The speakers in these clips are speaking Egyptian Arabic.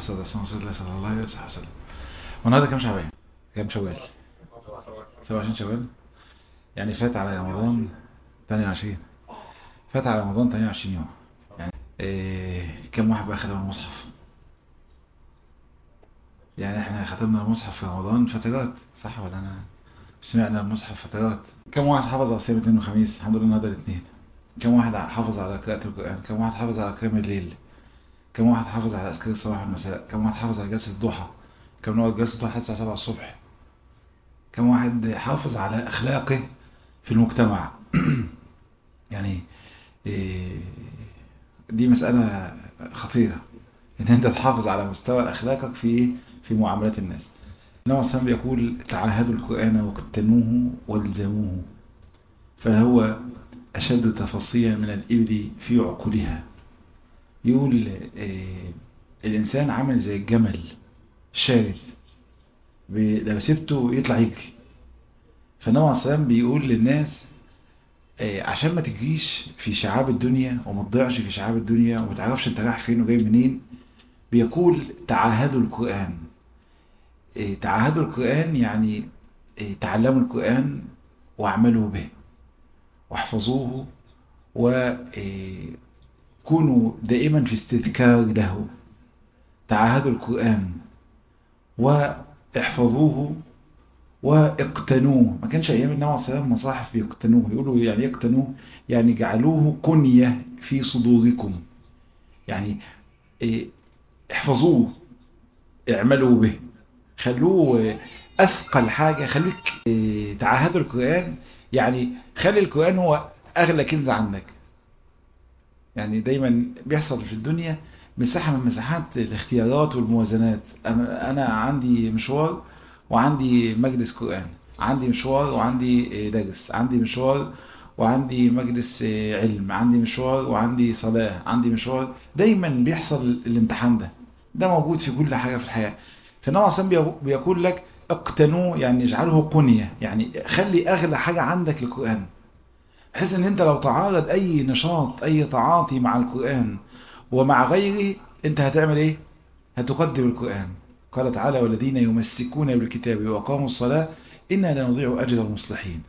والصلاة والسلام على رسول الله صلى الله عليه وسلم والنهارده كام شعبان؟ كام شوال؟ 27 شوال يعني فات على رمضان 28 فات على رمضان 28 يوم يعني إيه كم واحد بقى ختم المصحف؟ يعني احنا ختمنا المصحف في رمضان فترات صح ولا انا سمعنا المصحف فترات كم واحد حافظ على صيام الاثنين والخميس الحمد لله النهارده الاثنين كم واحد حافظ على قراءة القرآن كم واحد حافظ على قيام الليل كم واحد حافظ على أذكار الصباح والمساء كم واحد حافظ على جلسة الضحى كم نقعد جلسة الضحى لحد الساعة 7 الصبح كم واحد حافظ على أخلاقه في المجتمع يعني إيه دي مسألة خطيرة ان انت تحافظ على مستوى اخلاقك في في معاملات الناس النبي صلى الله يقول تعاهدوا القرآن واقتنوه والزموه فهو أشد تفصيلا من الإبل في عقولها يقول إيه الإنسان عامل زي الجمل شارد لو سبته يطلع يجري فالنبي عليه السلام بيقول للناس إيه عشان ما تجريش في شعاب الدنيا وما تضيعش في شعاب الدنيا وما تعرفش انت رايح فين وجاي منين بيقول تعاهدوا القرآن إيه تعاهدوا القرآن يعني إيه تعلموا القرآن واعملوا به واحفظوه وكونوا دائما في استذكار له تعاهدوا القرآن واحفظوه واقتنوه ما كانش ايام النبي عليه الصلاه مصاحف بيقتنوه يقولوا يعني يقتنوه يعني جعلوه كنية في صدوركم يعني إيه احفظوه اعملوا به خلوه اثقل حاجة خليك إيه تعاهدوا القرآن يعني خلي القرآن هو اغلى كنز عندك يعني دايما بيحصل في الدنيا مساحة من مساحات الاختيارات والموازنات انا, أنا عندي مشوار وعندي مجلس قرآن عندي مشوار وعندي درس عندي مشوار وعندي مجلس علم عندي مشوار وعندي صلاة عندي مشوار دايما بيحصل الامتحان ده ده موجود في كل حاجة في الحياة فالنبي عليه بيقول لك اقتنوه يعني اجعله قنية يعني خلي اغلى حاجة عندك القرآن بحيث ان انت لو تعارض اي نشاط اي تعاطي مع القرآن ومع غيره انت هتعمل ايه هتقدم القرآن قال تعالى والذين يمسكون بالكتاب وأقاموا الصلاة إنا لا نضيع أجر المصلحين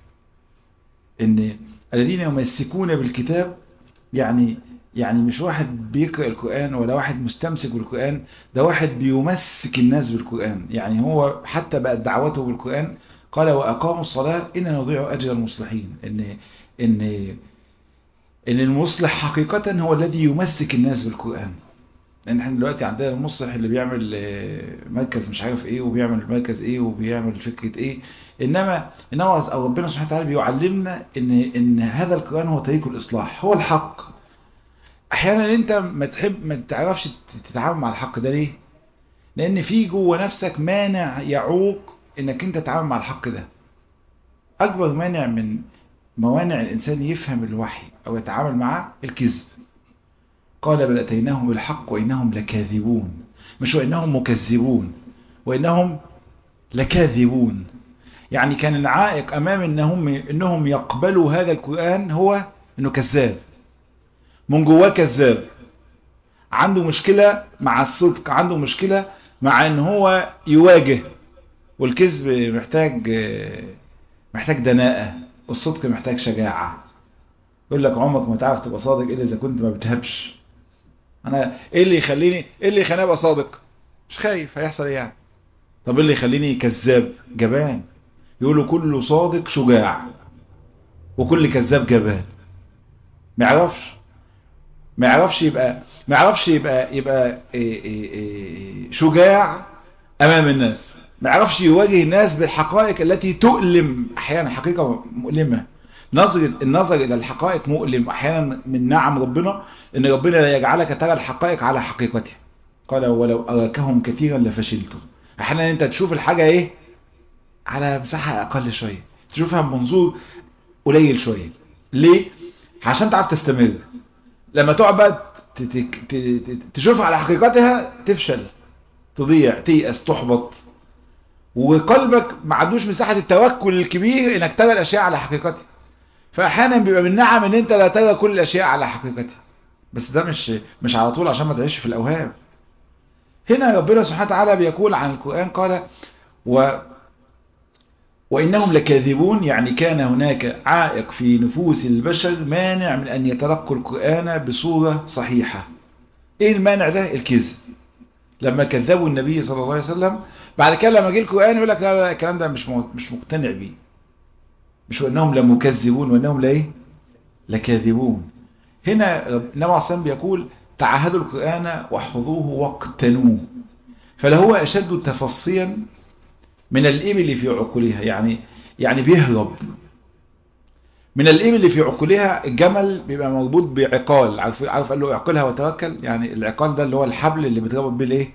إن الذين يمسكون بالكتاب يعني يعني مش واحد بيقرأ القرآن ولا واحد مستمسك بالقرآن ده واحد بيمسك الناس بالقرآن يعني هو حتى بقت دعوته بالقرآن قال وأقاموا الصلاة إنا نضيع أجر المصلحين إن إن إن المصلح حقيقة هو الذي يمسك الناس بالقرآن لان احنا دلوقتي عندنا المصلح اللي بيعمل مركز مش عارف ايه وبيعمل مركز ايه وبيعمل فكرة ايه انما انما ربنا سبحانه وتعالى بيعلمنا ان ان هذا القرآن هو طريق الاصلاح هو الحق احيانا انت ما تحب ما تعرفش تتعامل مع الحق ده ليه لان في جوه نفسك مانع يعوق انك انت تتعامل مع الحق ده اكبر مانع من موانع الانسان يفهم الوحي او يتعامل معاه الكذب قال بل أتيناهم بالحق وإنهم لكاذبون مش وإنهم مكذبون وإنهم لكاذبون يعني كان العائق أمام إنهم, إنهم يقبلوا هذا القرآن هو إنه كذاب من جواه كذاب عنده مشكلة مع الصدق عنده مشكلة مع إن هو يواجه والكذب محتاج محتاج دناءة والصدق محتاج شجاعة يقول لك عمرك ما تعرف تبقى صادق إلا إذا كنت ما بتهبش انا ايه اللي يخليني ايه اللي يخليني ابقى صادق مش خايف هيحصل ايه يعني طب ايه اللي يخليني كذاب جبان يقولوا كل صادق شجاع وكل كذاب جبان ما يعرفش ما يعرفش يبقى ما يعرفش يبقى يبقى إيه إيه إيه شجاع امام الناس ما يعرفش يواجه الناس بالحقائق التي تؤلم احيانا حقيقه مؤلمه نظر النظر الى الحقائق مؤلم احيانا من نعم ربنا ان ربنا يجعلك ترى الحقائق على حقيقتها قال ولو اراكهم كثيرا لفشلتم احيانا انت تشوف الحاجه ايه على مساحه اقل شويه تشوفها بمنظور قليل شويه ليه عشان تعرف تستمر لما تقعد بقى تشوفها على حقيقتها تفشل تضيع تيأس تحبط وقلبك ما عندوش مساحه التوكل الكبير انك ترى الاشياء على حقيقتها فاحيانا بيبقى من نعم ان انت لا ترى كل الاشياء على حقيقتها بس ده مش مش على طول عشان ما تعيش في الاوهام هنا ربنا سبحانه وتعالى بيقول عن القرآن قال و وإنهم لكاذبون يعني كان هناك عائق في نفوس البشر مانع من أن يتلقوا القرآن بصورة صحيحة إيه المانع ده الكذب لما كذبوا النبي صلى الله عليه وسلم بعد كده لما جه القرآن يقول لك لا لا الكلام ده مش مش مقتنع بيه مش وانهم لمكذبون وانهم لا ايه لكاذبون هنا النبي عليه الصلاه بيقول تعهدوا القرآن واحفظوه واقتنوه فلا هو اشد تفصيا من الإبل في عقولها يعني يعني بيهرب من الإبل في عقولها الجمل بيبقى مربوط بعقال عارف عارف قال له اعقلها وتوكل يعني العقال ده اللي هو الحبل اللي بيتربط بيه الايه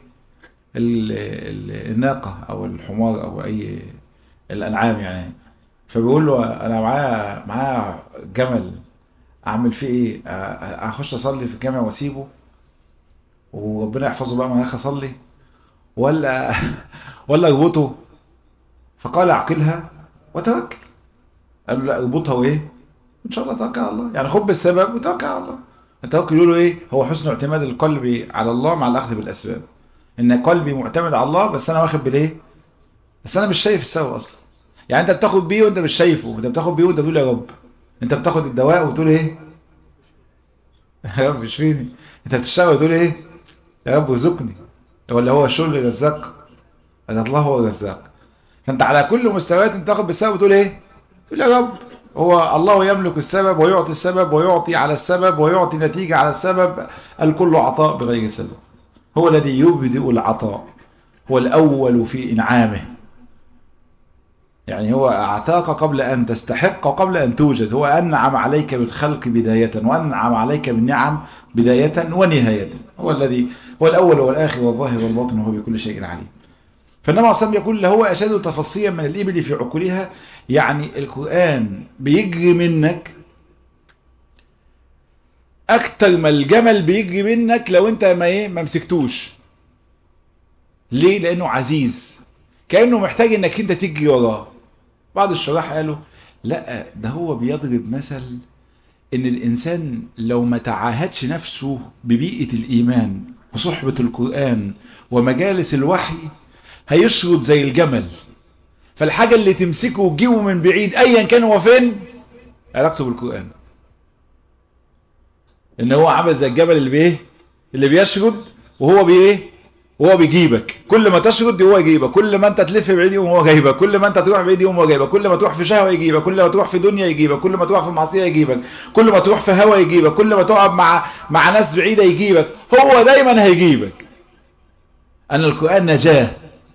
الناقة او الحمار او اي الانعام يعني فبيقول له انا معايا معايا جمل اعمل فيه ايه اخش اصلي في الجامع واسيبه وربنا يحفظه بقى ما اخ اصلي ولا ولا اربطه فقال اعقلها وتوكل قال له لا اربطها وايه ان شاء الله توكل على الله يعني خد بالسبب وتوكل على الله التوكل يقولوا ايه هو حسن اعتماد القلب على الله مع الاخذ بالاسباب ان قلبي معتمد على الله بس انا واخد بالايه بس انا مش شايف السبب اصلا يعني انت بتاخد بيه وانت مش شايفه انت بتاخد بيه وانت بتقول يا رب انت بتاخد الدواء وتقول ايه يا رب مش فيني انت بتشتغل وتقول ايه يا رب ارزقني ولا هو الشغل رزاق الله هو الرزاق فانت على كل مستويات انت تاخد بالسبب وتقول ايه تقول يا رب هو الله يملك السبب ويعطي السبب ويعطي على السبب ويعطي نتيجة على السبب الكل عطاء بغير سبب هو الذي يبدئ العطاء هو الأول في إنعامه يعني هو أعطاك قبل أن تستحق وقبل أن توجد هو أنعم عليك بالخلق بداية وأنعم عليك بالنعم بداية ونهاية هو الذي هو الأول والآخر والظاهر والباطن وهو بكل شيء عليم فالنبي عليه الصلاة يقول هو أشد تفصيا من الإبل في عقولها يعني القرآن بيجري منك أكتر ما الجمل بيجري منك لو أنت ما إيه ما مسكتوش ليه لأنه عزيز كأنه محتاج أنك أنت تجري وراه بعض الشراح قالوا لا ده هو بيضرب مثل ان الانسان لو ما تعاهدش نفسه ببيئة الايمان وصحبة القرآن ومجالس الوحي هيشرد زي الجمل فالحاجة اللي تمسكه وتجيبه من بعيد ايا كان هو فين علاقته بالقرآن ان هو عامل زي الجبل اللي بايه اللي بيشرد وهو بايه وهو بيجيبك كل ما تشرد هو يجيبك كل ما انت تلف بعيد يقوم هو جايبك كل ما انت تروح بعيد يقوم هو جايبك كل ما تروح في شهوه يجيبك كل ما تروح في دنيا يجيبك كل ما تروح في معصيه يجيبك كل ما تروح في هوى يجيبك كل ما تقعد مع مع ناس بعيده يجيبك هو دايما هيجيبك ان القران نجاه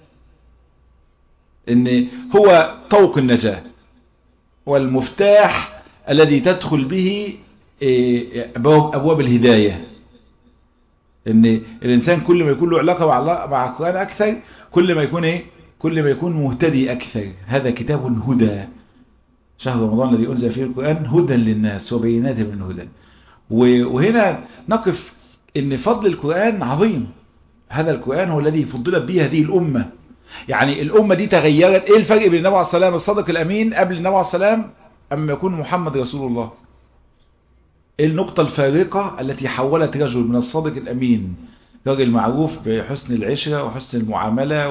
ان هو طوق النجاه والمفتاح الذي تدخل به ابواب الهدايه ان الانسان كل ما يكون له علاقه مع مع القران اكثر كل ما يكون ايه كل ما يكون مهتدي اكثر هذا كتاب هدى شهر رمضان الذي انزل فيه القران هدى للناس وبينات من الهدى وهنا نقف ان فضل القران عظيم هذا القران هو الذي فضلت به هذه الامه يعني الامه دي تغيرت ايه الفرق بين النبي عليه السلام الصادق الامين قبل النبي عليه السلام اما يكون محمد رسول الله النقطة الفارقة التي حولت رجل من الصادق الأمين راجل معروف بحسن العشرة وحسن المعاملة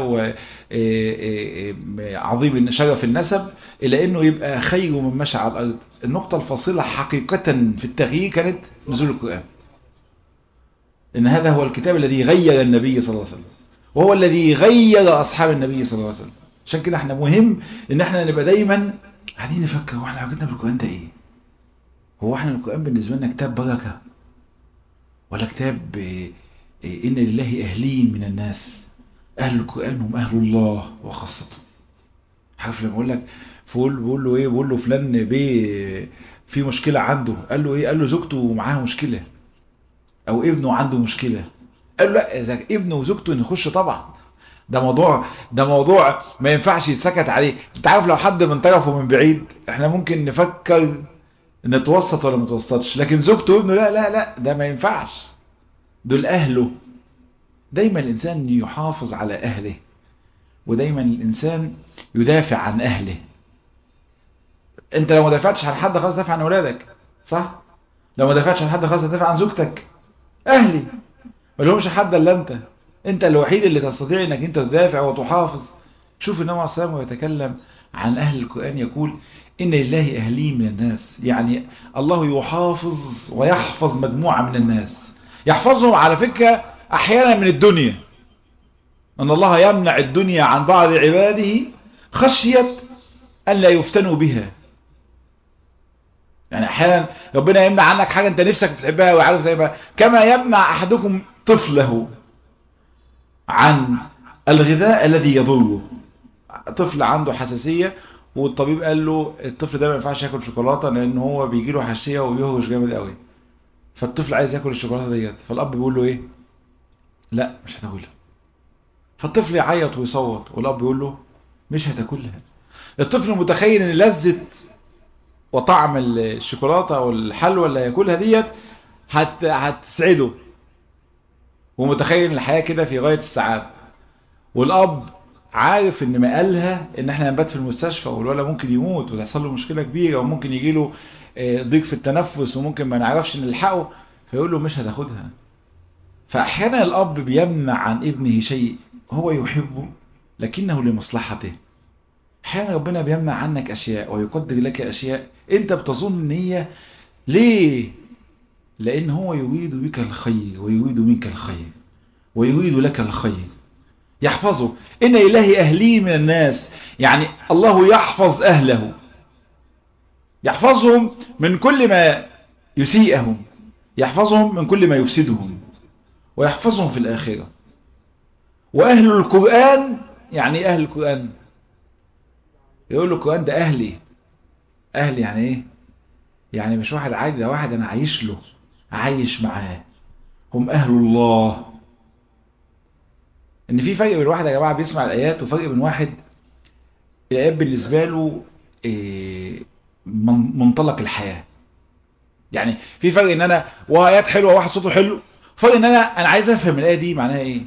وعظيم شرف النسب إلى أنه يبقى خير من مشى على الأرض النقطة الفاصلة حقيقة في التغيير كانت نزول القرآن إن هذا هو الكتاب الذي غير النبي صلى الله عليه وسلم وهو الذي غير أصحاب النبي صلى الله عليه وسلم عشان كده احنا مهم ان احنا نبقى دايما قاعدين نفكر واحنا علاقتنا بالقرآن ده ايه هو احنا القرآن بالنسبة لنا كتاب بركة ولا كتاب إن لله أهلين من الناس أهل القرآن هم أهل الله وخاصته عارف لما أقول لك فقول بقول له إيه بقول له فلان بيه في مشكلة عنده قال له إيه قال له زوجته معاها مشكلة أو ابنه عنده مشكلة قال له لا إذا ابنه وزوجته نخش طبعا ده موضوع ده موضوع ما ينفعش يتسكت عليه انت عارف لو حد من طرفه من بعيد احنا ممكن نفكر نتوسط ولا متوسطش لكن زوجته وابنه لا لا لا ده ما ينفعش دول أهله دايما الإنسان يحافظ على أهله ودايما الإنسان يدافع عن أهله انت لو ما دافعتش عن حد خلاص دافع عن أولادك صح لو ما دافعتش عن حد خلاص دافع عن زوجتك أهلي ما لهمش حد إلا أنت انت الوحيد اللي تستطيع انك انت تدافع وتحافظ شوف النبي عليه الصلاه والسلام يتكلم عن اهل القران يقول ان لله اهلين من الناس يعني الله يحافظ ويحفظ مجموعه من الناس يحفظهم على فكره احيانا من الدنيا ان الله يمنع الدنيا عن بعض عباده خشيه ان لا يفتنوا بها يعني احيانا ربنا يمنع عنك حاجه انت نفسك تحبها وعارف زي ما كما يمنع احدكم طفله عن الغذاء الذي يضره طفل عنده حساسيه والطبيب قال له الطفل ده ما ينفعش ياكل شوكولاته لان هو بيجي له حساسيه وبيهرش جامد قوي فالطفل عايز ياكل الشوكولاته ديت فالاب بيقول له ايه لا مش هتاكلها فالطفل يعيط ويصوت والاب بيقول له مش هتاكلها الطفل متخيل ان لذه وطعم الشوكولاته او الحلوى اللي هياكلها ديت هت... هتسعده ومتخيل ان الحياه كده في غايه السعاده والاب عارف ان مقالها ان احنا هنبات في المستشفى والولد ممكن يموت وتحصل له مشكله كبيره وممكن يجي له ضيق في التنفس وممكن ما نعرفش نلحقه فيقول له مش هتاخدها فاحيانا الاب بيمنع عن ابنه شيء هو يحبه لكنه لمصلحته احيانا ربنا بيمنع عنك اشياء ويقدر لك اشياء انت بتظن ان هي ليه لان هو يريد بك الخير ويريد منك الخير ويريد لك الخير يحفظه ان الهي اهلي من الناس يعني الله يحفظ اهله يحفظهم من كل ما يسيئهم يحفظهم من كل ما يفسدهم ويحفظهم في الاخره واهل القران يعني اهل القران يقول له القرآن ده أهلي أهلي يعني إيه يعني مش واحد عادي ده واحد أنا عايش له عايش معاه هم أهل الله إن في فرق بين واحد يا جماعة بيسمع الآيات وفرق بين واحد الآيات بالنسبة له إيه منطلق الحياة يعني في فرق إن أنا وآيات حلوة واحد صوته حلو فرق إن أنا أنا عايز أفهم الآية دي معناها إيه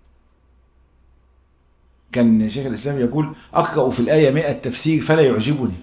كان شيخ الإسلام يقول أقرأ في الآية مئة تفسير فلا يعجبني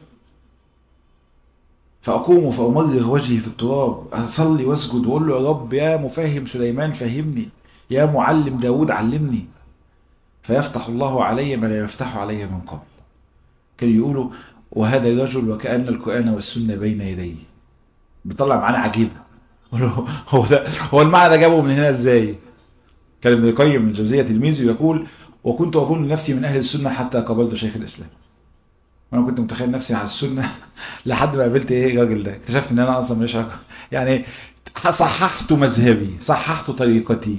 فأقوم فأمرغ وجهي في التراب أصلي واسجد وأقول له يا رب يا مفهم سليمان فهمني يا معلم داود علمني فيفتح الله علي ما لا يفتح علي من قبل كانوا يقولوا وهذا الرجل وكأن القرآن والسنة بين يديه بيطلع معانا عجيبة هو ده هو المعنى ده جابه من هنا ازاي كان ابن القيم من جوزية تلميذه يقول وكنت أظن نفسي من أهل السنة حتى قابلت شيخ الإسلام وأنا كنت متخيل نفسي على السنة لحد ما قابلت إيه الراجل ده اكتشفت إن أنا أصلا مش عارف يعني صححت مذهبي صححت طريقتي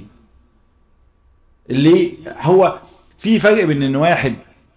اللي هو في فرق بين إن واحد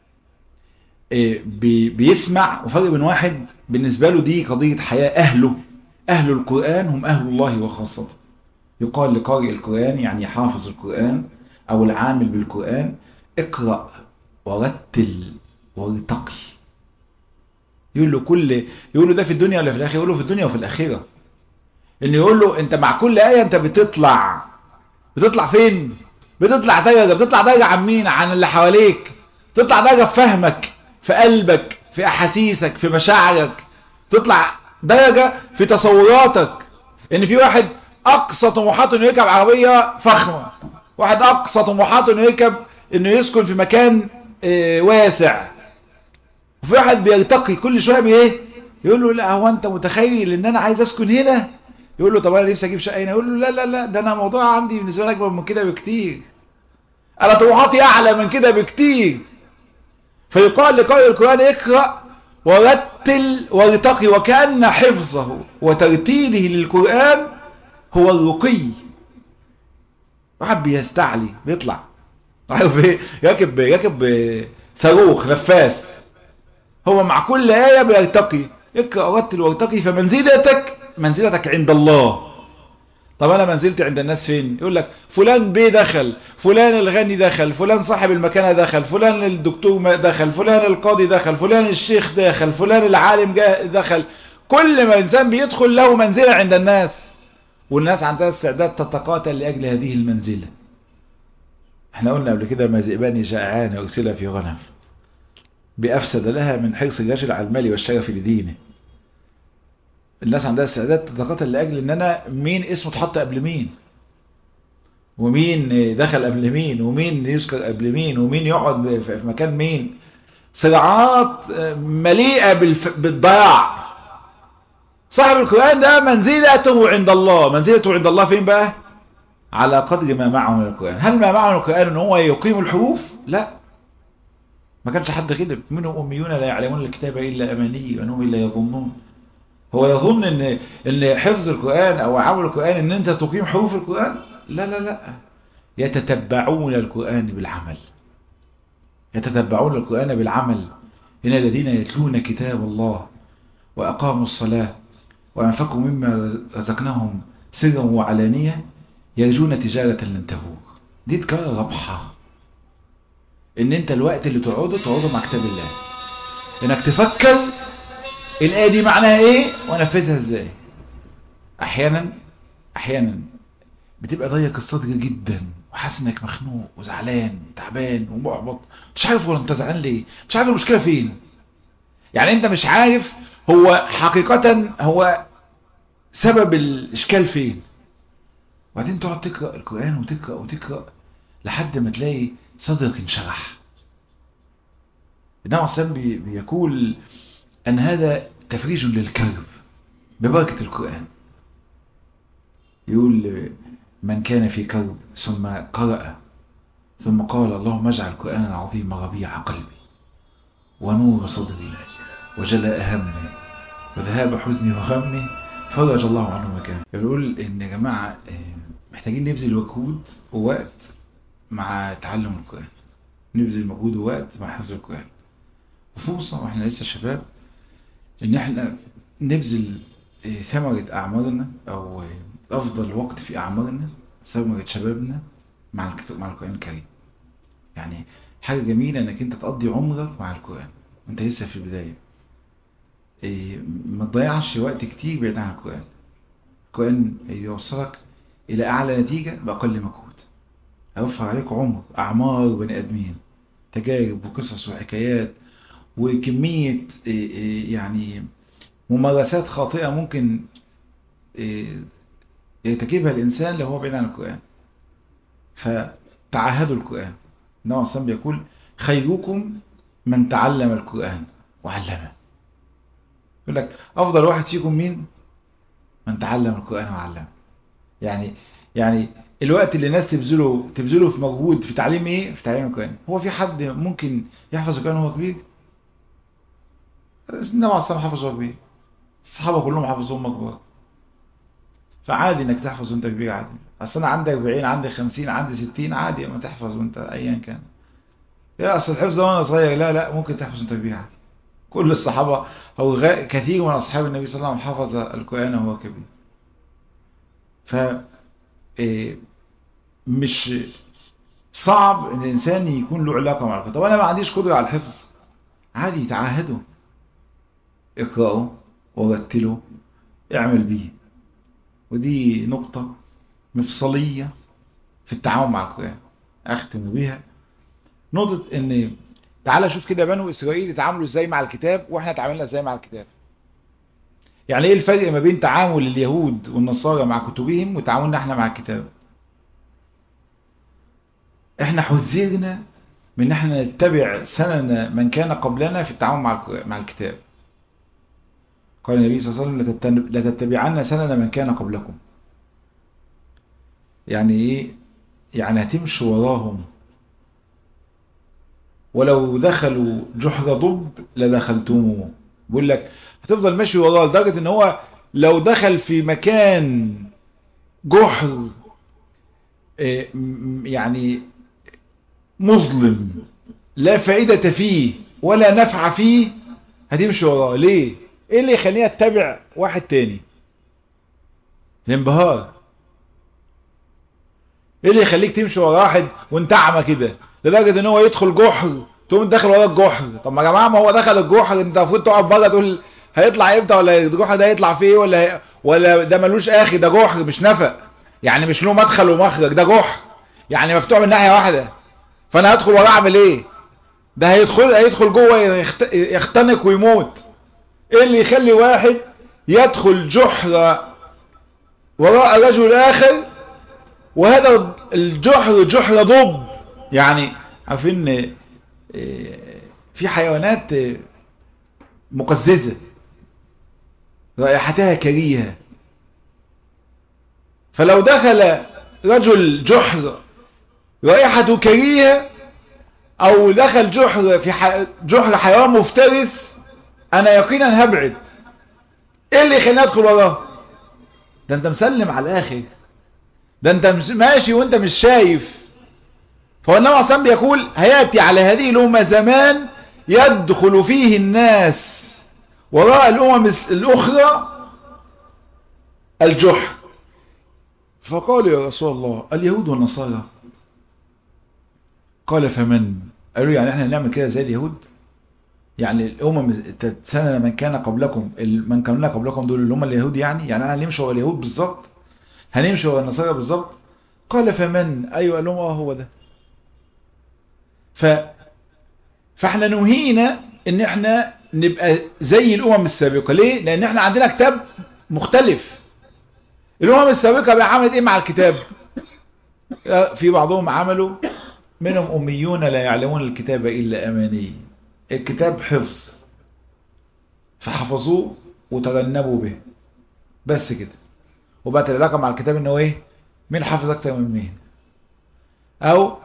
بي بيسمع وفرق بين واحد بالنسبة له دي قضية حياة أهله أهل القرآن هم أهل الله وخاصته يقال لقارئ القرآن يعني حافظ القرآن أو العامل بالقرآن اقرأ ورتل وارتقي يقول له كل يقول له ده في الدنيا ولا في الآخرة يقول له في الدنيا وفي الآخرة إن يقول له أنت مع كل آية أنت بتطلع بتطلع فين بتطلع درجة بتطلع درجة عن مين عن اللي حواليك تطلع درجة في فهمك في قلبك في أحاسيسك في مشاعرك تطلع درجة في تصوراتك إن في واحد أقصى طموحاته إنه يركب عربية فخمة واحد أقصى طموحاته إنه يركب إنه يسكن في مكان اه واسع وفي واحد بيرتقي كل شوية بإيه يقول له لا هو أنت متخيل إن أنا عايز أسكن هنا يقول له طب أنا لسه أجيب شقة هنا يقول له لا لا لا ده أنا موضوع عندي بالنسبة لك أكبر من كده بكتير أنا طموحاتي أعلى من كده بكتير فيقال لقارئ القرآن اقرأ ورتل وارتقي وكأن حفظه وترتيله للقرآن هو الرقي واحد بيستعلي بيطلع عارف ايه راكب راكب صاروخ نفاث هو مع كل آية بيرتقي اقرأ ورتل وارتقي فمنزلتك منزلتك عند الله طب انا منزلتي عند الناس فين يقول لك فلان بيه دخل فلان الغني دخل فلان صاحب المكانة دخل فلان الدكتور دخل فلان القاضي دخل فلان الشيخ دخل فلان العالم دخل كل ما انسان بيدخل له منزلة عند الناس والناس عندها استعداد تتقاتل لأجل هذه المنزلة احنا قلنا قبل كده ما ذئبان جائعان يرسل في غنم بأفسد لها من حرص الرجل على المال والشرف لدينه الناس عندها استعداد تتقاتل لأجل ان انا مين اسمه اتحط قبل مين ومين دخل قبل مين ومين يذكر قبل مين ومين يقعد في مكان مين صراعات مليئة بالضياع صاحب القرآن ده منزلته عند الله منزلته عند الله فين بقى على قدر ما معه من القرآن هل ما معه من القرآن ان هو يقيم الحروف لا ما كانش حد غلب منهم أميون لا يعلمون الكتاب إلا أماني وأنهم إلا يظنون هو يظن ان ان حفظ القرآن او عمل القرآن ان انت تقيم حروف القرآن لا لا لا يتتبعون القرآن بالعمل يتتبعون القرآن بالعمل إن الذين يتلون كتاب الله وأقاموا الصلاة وأنفقوا مما رزقناهم سرا وعلانية يرجون تجارة لن تبور دي تكرر ربحة ان انت الوقت اللي تقعده تقعده مع كتاب الله انك تفكر الآية دي معناها ايه ونفذها ازاي احيانا احيانا بتبقى ضيق الصدر جدا وحاسس انك مخنوق وزعلان وتعبان ومحبط مش عارف ولا انت زعلان ليه مش عارف المشكله فين يعني انت مش عارف هو حقيقة هو سبب الاشكال فين وبعدين تقعد تقرأ القرآن وتقرأ وتقرأ لحد ما تلاقي صدرك انشرح النبي عليه بي بيقول ان هذا تفريج للكرب ببركة القرآن يقول من كان في كرب ثم قرأ ثم قال اللهم اجعل القرآن العظيم ربيع قلبي ونور صدري وجلاء همي وذهاب حزني وغمي فرج الله عنه مكانه يقول ان يا جماعة محتاجين نبذل مجهود ووقت مع تعلم القرآن نبذل مجهود ووقت مع حفظ القرآن وفرصة واحنا لسه شباب ان احنا نبذل ثمرة اعمارنا او افضل وقت في اعمارنا ثمرة شبابنا مع الكتاب مع القرآن الكريم يعني حاجة جميلة انك انت تقضي عمرك مع القرآن وانت لسه في البداية إيه ما تضيعش وقت كتير بعيد عن القرآن القرآن يوصلك الى اعلى نتيجة باقل مجهود هيوفر عليك عمر اعمار بني ادمين تجارب وقصص وحكايات وكمية إيه إيه يعني ممارسات خاطئة ممكن يرتكبها الإنسان لو هو بعيد عن القرآن فتعاهدوا القرآن النبي صلى الله بيقول خيركم من تعلم القرآن وعلمه يقول لك أفضل واحد فيكم مين من تعلم القرآن وعلمه يعني يعني الوقت اللي الناس تبذله تبذله في مجهود في تعليم ايه في تعليم القرآن هو في حد ممكن يحفظ القرآن وهو كبير النبي عليه الصلاة حفظ وهو كبير الصحابة كلهم حفظوهم مكبر فعادي انك تحفظ وانت كبير عادي اصل انا عندي 40 عندي 50 عندي 60 عادي ما تحفظ وانت ايا كان يا اصل الحفظ وانا صغير لا لا ممكن تحفظ وانت كبير عادي كل الصحابة او غ... كثير من اصحاب النبي صلى الله عليه وسلم حفظ القرآن وهو كبير ف إيه مش صعب ان الانسان يكون له علاقة مع القرآن طب انا ما عنديش قدرة على الحفظ عادي تعاهدوا اقرأوا ورتلوا اعمل بيه ودي نقطة مفصلية في التعامل مع القرآن اختم بيها نقطة ان تعالى شوف كده بنو اسرائيل يتعاملوا ازاي مع الكتاب واحنا تعاملنا ازاي مع الكتاب يعني ايه الفرق ما بين تعامل اليهود والنصارى مع كتبهم وتعاملنا احنا مع الكتاب احنا حذرنا من ان احنا نتبع سنن من كان قبلنا في التعامل مع مع الكتاب قال النبي صلى الله عليه وسلم لتتبعن سنن من كان قبلكم يعني ايه يعني هتمشوا وراهم ولو دخلوا جحر ضب لدخلتموه بيقول لك هتفضل ماشي وراه لدرجه ان هو لو دخل في مكان جحر يعني مظلم لا فائدة فيه ولا نفع فيه هتمشي وراه ليه ايه اللي يخليني اتبع واحد تاني الانبهار ايه اللي يخليك تمشي ورا واحد وانت اعمى كده لدرجه ان هو يدخل جحر تقوم داخل ورا الجحر طب ما يا جماعه ما هو دخل الجحر انت المفروض تقف بره تقول هيطلع امتى ولا الجحر ده هيطلع فيه ولا هي... ولا ده ملوش اخي ده جحر مش نفق يعني مش له مدخل ومخرج ده جحر يعني مفتوح من ناحيه واحده فانا هدخل وراه اعمل ايه ده هيدخل هيدخل جوه يخت... يختنق ويموت ايه اللي يخلي واحد يدخل جحر وراء رجل اخر وهذا الجحر جحر ضب يعني عارفين في حيوانات مقززة رائحتها كريهة فلو دخل رجل جحر رائحته كريهة او دخل جحر في ح... جحر حيوان مفترس انا يقينا هبعد ايه اللي يخليني ادخل وراه ده انت مسلم على الاخر ده انت ماشي وانت مش شايف فهو النبي عليه بيقول هياتي على هذه الامه زمان يدخل فيه الناس وراء الامم الاخرى الجحر فقالوا يا رسول الله اليهود والنصارى قال فمن قالوا يعني احنا نعمل كده زي اليهود يعني الامم سنه من كان قبلكم من كانوا قبلكم دول اللي هم اليهود يعني يعني انا هنمشي ورا اليهود بالظبط هنمشي ورا النصارى بالظبط قال فمن ايوه قال لهم اه هو ده ف فاحنا نهينا ان احنا نبقى زي الامم السابقه ليه لان احنا عندنا كتاب مختلف الامم السابقه بقى عملت ايه مع الكتاب في بعضهم عملوا منهم أميون لا يعلمون الكتاب إلا أماني الكتاب حفظ فحفظوه وتجنبوا به بس كده وبقت العلاقة مع الكتاب انه ايه مين حافظ اكتر من مين او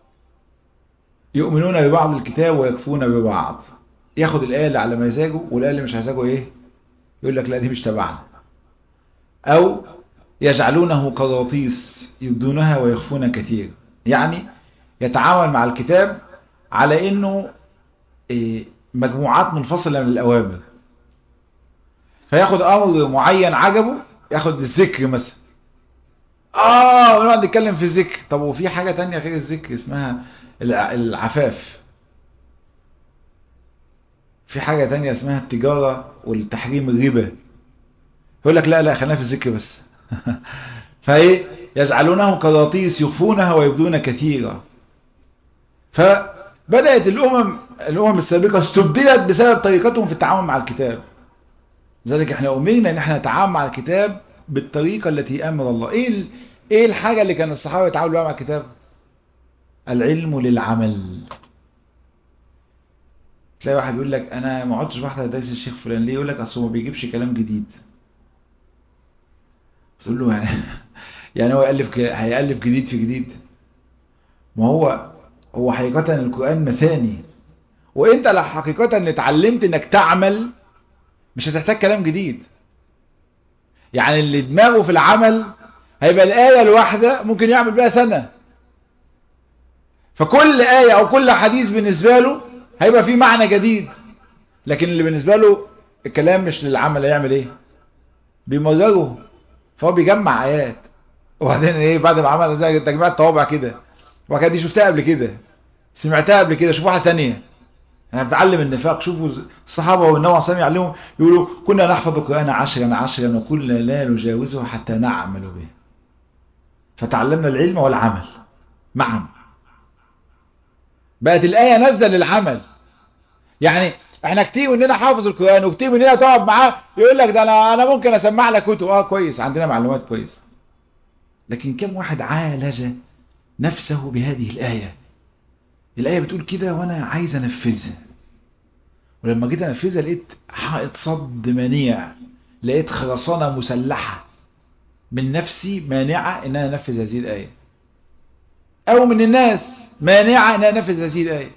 يؤمنون ببعض الكتاب ويكفون ببعض ياخد الآية اللي على مزاجه والآية اللي مش مزاجه ايه يقول لك لا دي مش تبعنا او يجعلونه قراطيس يبدونها ويخفون كثير يعني يتعامل مع الكتاب على انه مجموعات منفصلة من الاوامر فياخد امر معين عجبه ياخد الذكر مثلا اه ونقعد نتكلم في الذكر طب وفي حاجة تانية غير الذكر اسمها العفاف في حاجة تانية اسمها التجارة والتحريم الربا يقول لك لا لا خلينا في الذكر بس فايه يجعلونه قراطيس يخفونها ويبدون كثيرا فبدأت الأمم الأمم السابقة استبدلت بسبب طريقتهم في التعامل مع الكتاب لذلك احنا أمرنا ان احنا نتعامل مع الكتاب بالطريقة التي أمر الله ايه ايه الحاجة اللي كان الصحابة يتعاملوا بها مع الكتاب العلم للعمل تلاقي واحد يقول لك انا ما عدتش بحضر درس الشيخ فلان ليه يقول لك اصل ما بيجيبش كلام جديد تقول له يعني يعني هو يالف هيالف جديد في جديد ما هو هو حقيقة القرآن مثاني وانت لو حقيقة اتعلمت انك تعمل مش هتحتاج كلام جديد يعني اللي دماغه في العمل هيبقى الآية الواحدة ممكن يعمل بها سنة فكل آية او كل حديث بالنسبة له هيبقى فيه معنى جديد لكن اللي بالنسبة له الكلام مش للعمل هيعمل ايه بيمرره فهو بيجمع ايات وبعدين ايه بعد ما عمل زي تجميع الطوابع كده وبعد كده دي شفتها قبل كده سمعتها قبل كده شوف واحده ثانيه انا بتعلم النفاق شوفوا الصحابه والنبي عليه الصلاه يعلمهم يقولوا كنا نحفظ القران عشرا عشرا وكنا لا نجاوزه حتى نعمل به فتعلمنا العلم والعمل معا بقت الايه نازله للعمل يعني احنا كتير مننا حافظ القران وكتير مننا تقعد معاه يقول لك ده انا انا ممكن اسمع لك كتب اه كويس عندنا معلومات كويس لكن كم واحد عالج نفسه بهذه الآية الآية بتقول كده وأنا عايز أنفذها ولما جيت أنفذها لقيت حائط صد منيع لقيت خرسانة مسلحة من نفسي مانعة إن أنا أنفذ هذه الآية أو من الناس مانعة إن أنا أنفذ هذه الآية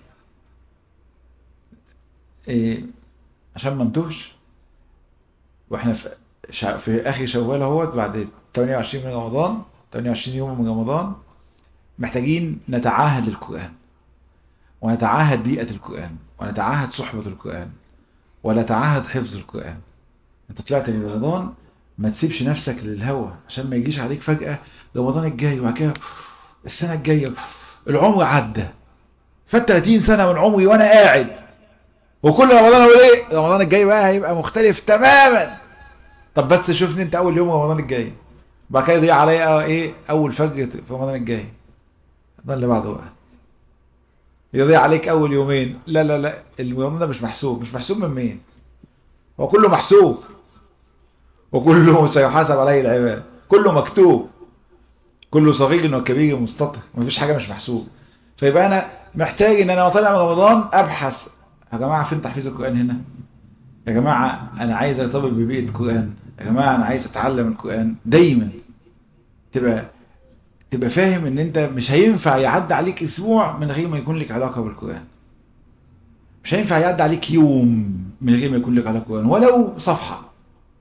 إيه عشان ما انتهش واحنا في, شع... في اخر شوال اهوت بعد 28 من رمضان 28 يوم من رمضان محتاجين نتعاهد القرآن ونتعاهد بيئة القرآن ونتعاهد صحبة القرآن ونتعاهد حفظ القرآن انت طلعت من رمضان ما تسيبش نفسك للهوى عشان ما يجيش عليك فجأة رمضان الجاي وبعد كده السنة الجاية العمر عدى فات 30 سنة من عمري وانا قاعد وكل رمضان اقول ايه رمضان الجاي بقى هيبقى مختلف تماما طب بس شوفني انت اول يوم رمضان الجاي بعد كده يضيع عليا ايه اول فجر في رمضان الجاي ده اللي بعده بقى يضيع عليك اول يومين لا لا لا اليوم ده مش محسوب مش محسوب من مين هو كله محسوب وكله سيحاسب عليه العباد كله مكتوب كل صغير وكبير مستطر مفيش حاجة مش محسوب فيبقى انا محتاج ان انا طالع من رمضان ابحث يا جماعة فين تحفيظ القرآن هنا يا جماعة انا عايز ارتبط ببيئة القرآن يا جماعة انا عايز اتعلم القرآن دايما تبقى تبقى فاهم ان انت مش هينفع يعدي عليك اسبوع من غير ما يكون لك علاقة بالقرآن مش هينفع يعدي عليك يوم من غير ما يكون لك علاقة بالقرآن ولو صفحة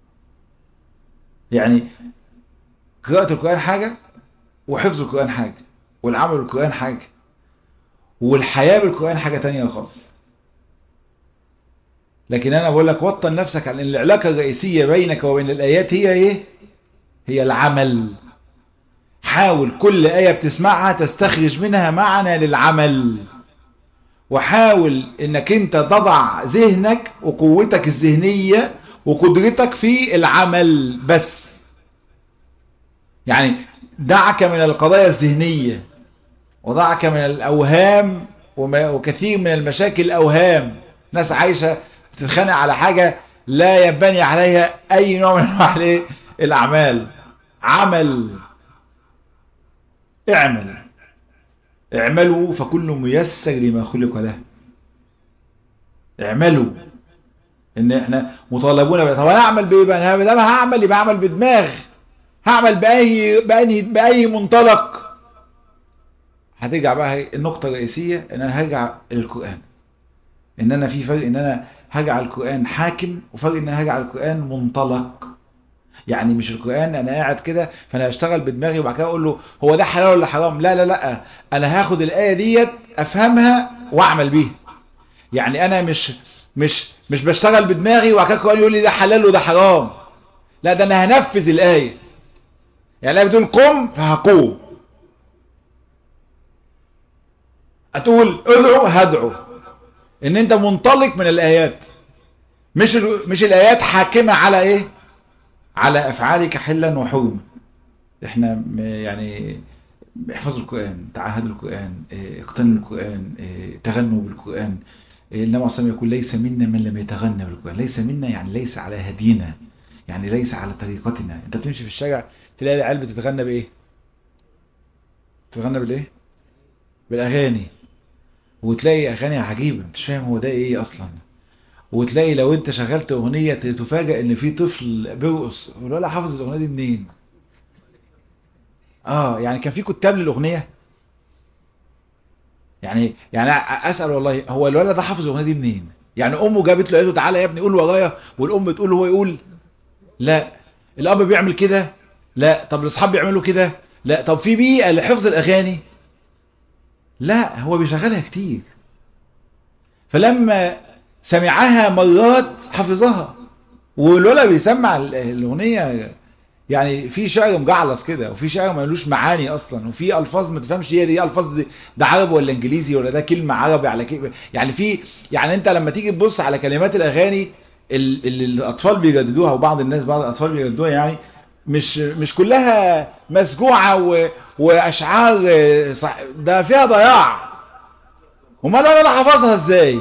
يعني قراءة القرآن حاجة وحفظ القرآن حاجة والعمل بالقرآن حاجة والحياة بالقرآن حاجة تانية خالص لكن انا بقول لك وطن نفسك على ان العلاقة الرئيسية بينك وبين الايات هي ايه هي العمل حاول كل آية بتسمعها تستخرج منها معنى للعمل وحاول انك انت تضع ذهنك وقوتك الذهنية وقدرتك في العمل بس يعني دعك من القضايا الذهنية وضعك من الأوهام وكثير من المشاكل الأوهام ناس عايشة تتخانق على حاجة لا يبني عليها أي نوع من أنواع الأعمال عمل اعمل اعملوا فكل ميسر لما خلق له اعملوا ان احنا مطالبون بقى طب انا اعمل بايه بقى انا ما هعمل يبقى اعمل بدماغ هعمل باي باي باي منطلق هترجع بقى النقطة الرئيسية ان انا هرجع للقرآن ان انا في فرق ان انا هرجع القرآن حاكم وفرق ان انا هرجع القرآن منطلق يعني مش القرآن انا قاعد كده فانا اشتغل بدماغي وبعد كده اقول له هو ده حلال ولا حرام لا لا لا انا هاخد الآية ديت افهمها واعمل بيها يعني انا مش مش مش بشتغل بدماغي وبعد كده القرآن يقول لي ده حلال وده حرام لا ده انا هنفذ الآية يعني الآية بتقول قم فهقوم هتقول ادعو هدعو ان انت منطلق من الايات مش مش الايات حاكمة على ايه على افعالك حلا وحرما احنا يعني احفظوا القرآن تعاهدوا القرآن اقتنوا القرآن تغنوا بالقرآن النبي صلى الله يقول ليس منا من لم يتغنى بالقرآن ليس منا يعني ليس على هدينا يعني ليس على طريقتنا انت بتمشي في الشارع تلاقي العيال بتتغنى بايه تتغنى بالايه بالاغاني وتلاقي اغاني عجيبه انت مش فاهم هو ده ايه اصلا وتلاقي لو انت شغلت اغنيه تفاجئ ان في طفل بيرقص ولا حافظ الاغنيه دي منين اه يعني كان في كتاب للاغنيه يعني يعني اسال والله هو الولد ده حافظ الاغنيه دي منين يعني امه جابت له قالت له تعالى يا ابني قول ورايا والام تقول هو يقول لا الاب بيعمل كده لا طب الاصحاب بيعملوا كده لا طب في بيئه لحفظ الاغاني لا هو بيشغلها كتير فلما سمعها مرات حفظها والولد بيسمع الاغنيه يعني في شعر مجعلص كده وفي شعر ملوش معاني اصلا وفي الفاظ ما تفهمش هي دي الفاظ دي ده عربي ولا انجليزي ولا ده كلمه عربي على كلمه يعني في يعني انت لما تيجي تبص على كلمات الاغاني اللي الاطفال بيجددوها وبعض الناس بعض الاطفال بيجددوها يعني مش مش كلها مسجوعه و... واشعار صح ده فيها ضياع امال انا حافظها ازاي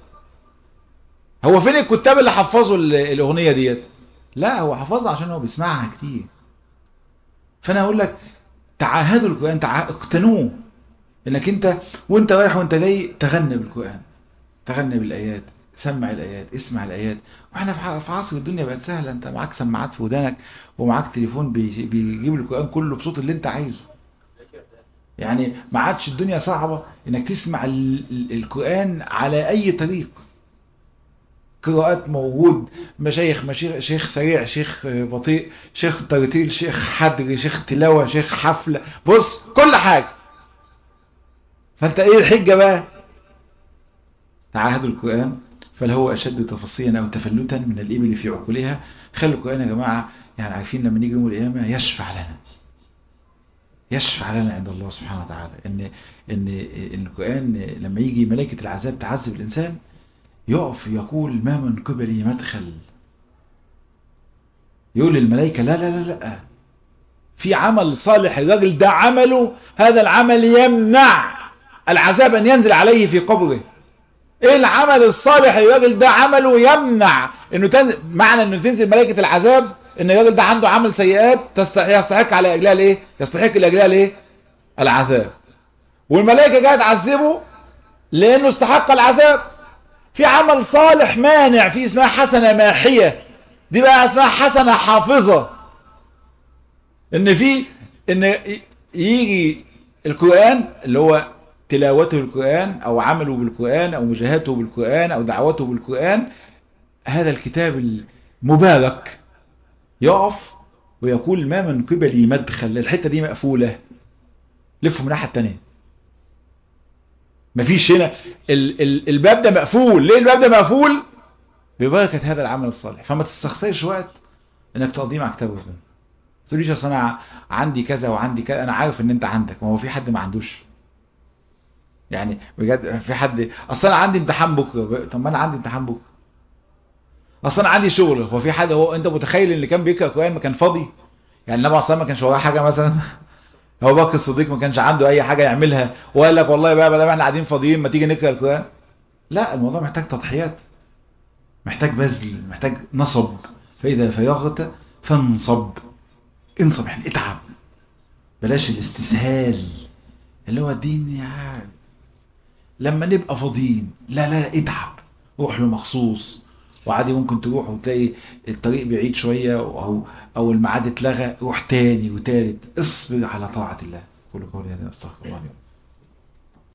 هو فين الكتاب اللي حفظوا الاغنيه ديت لا هو حفظها عشان هو بيسمعها كتير فانا اقول لك تعاهدوا القران تع... اقتنوه انك انت وانت رايح وانت جاي تغني بالقران تغني بالايات سمع الايات اسمع الايات واحنا في عصر الدنيا بقت سهله انت معاك سماعات في ودانك ومعاك تليفون بي... بيجيب القران كله بصوت اللي انت عايزه يعني ما عادش الدنيا صعبه انك تسمع ال... القران على اي طريق قراءات موجود مشايخ مشايخ شيخ سريع شيخ بطيء شيخ ترتيل شيخ حدر شيخ تلاوة شيخ حفلة بص كل حاجة فانت ايه الحجة بقى تعاهدوا القرآن فهو أشد تفصيلا أو تفلتا من الإبل في عقولها خلوا القرآن يا جماعة يعني عارفين لما نيجي يوم القيامة يشفع لنا يشفع لنا عند الله سبحانه وتعالى ان ان ان القرآن لما يجي ملائكة العذاب تعذب الإنسان يقف يقول ما من قبلي مدخل يقول للملائكة لا لا لا لا في عمل صالح الراجل ده عمله هذا العمل يمنع العذاب أن ينزل عليه في قبره ايه العمل الصالح الراجل ده عمله يمنع انه تنزل معنى انه تنزل ملائكة العذاب ان الراجل ده عنده عمل سيئات يستحق على اجلها الايه يستحق لاجلها الايه العذاب والملائكه جايه تعذبه لانه استحق العذاب في عمل صالح مانع في اسمها حسنه ماحيه دي بقى اسمها حسنه حافظه ان في ان يجي القران اللي هو تلاوته القرآن أو عمله بالقرآن أو مجاهدته بالقرآن أو دعوته بالقرآن هذا الكتاب المبارك يقف ويقول ما من قبلي مدخل الحتة دي مقفولة لفوا من الناحية التانية مفيش هنا ال ال الباب ده مقفول ليه الباب ده مقفول ببركة هذا العمل الصالح فما تستخسرش وقت انك تقضيه مع كتاب ربنا تقوليش اصل انا عندي كذا وعندي كذا انا عارف ان انت عندك ما هو في حد ما عندوش يعني بجد في حد اصل انا عندي امتحان بكره طب ما انا عندي امتحان بكره اصل انا عندي شغل هو في حد هو انت متخيل ان اللي كان بيقرا القران ما كان فاضي يعني النبي عليه ما كانش وراه حاجه مثلا هو بكر الصديق ما كانش عنده اي حاجه يعملها وقال لك والله بقى بدل ما احنا قاعدين فاضيين ما تيجي نقرا القران لا الموضوع محتاج تضحيات محتاج بذل محتاج نصب فاذا فرغت فانصب انصب يعني اتعب بلاش الاستسهال اللي هو الدين يعني لما نبقى فاضيين لا لا اتعب روح له مخصوص وعادي ممكن تروح وتلاقي الطريق بعيد شوية أو, أو الميعاد اتلغى روح تاني وتالت اصبر على طاعة الله قولوا قولي هذا استغفر الله